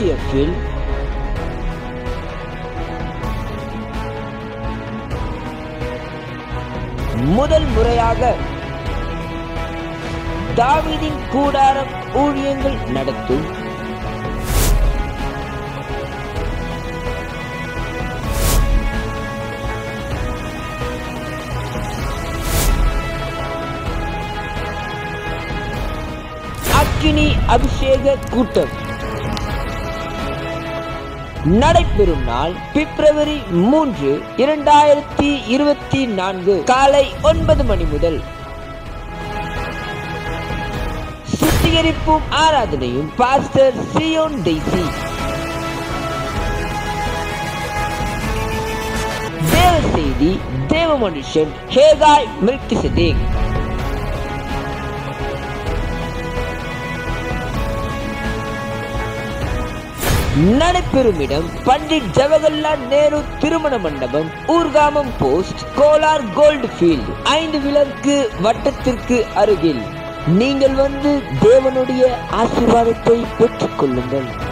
கேஜிஎஃப்பில் முதல் முறையாக தாவீதின் கூடாரம் ஊழியங்கள் நடத்தும் அக்கினி அபிஷேக கூட்டம் நடைபெறும் நாள் பிப்ரவரி மூன்று இரண்டாயிரத்தி இருபத்தி நான்கு காலை ஒன்பது மணி முதல் சுத்திகரிப்பும் ஆராதனையும் பாஸ்டர் சியோன் டெய்சி தேவ செய்தி தேவ மனுஷன் ஹேகாய் மில்கிசதேக் நடைபெறும் இடம் பண்டிட் ஜவஹர்லால் நேரு திருமண மண்டபம் ஊர்காமம் போஸ்ட் கோலார் கோல்டு ஃபீல்ட் ஐந்து விளக்கு வட்டத்திற்கு அருகில் நீங்கள் வந்து தேவனுடைய ஆசீர்வாதத்தை பெற்றுக் கொள்ளுங்கள்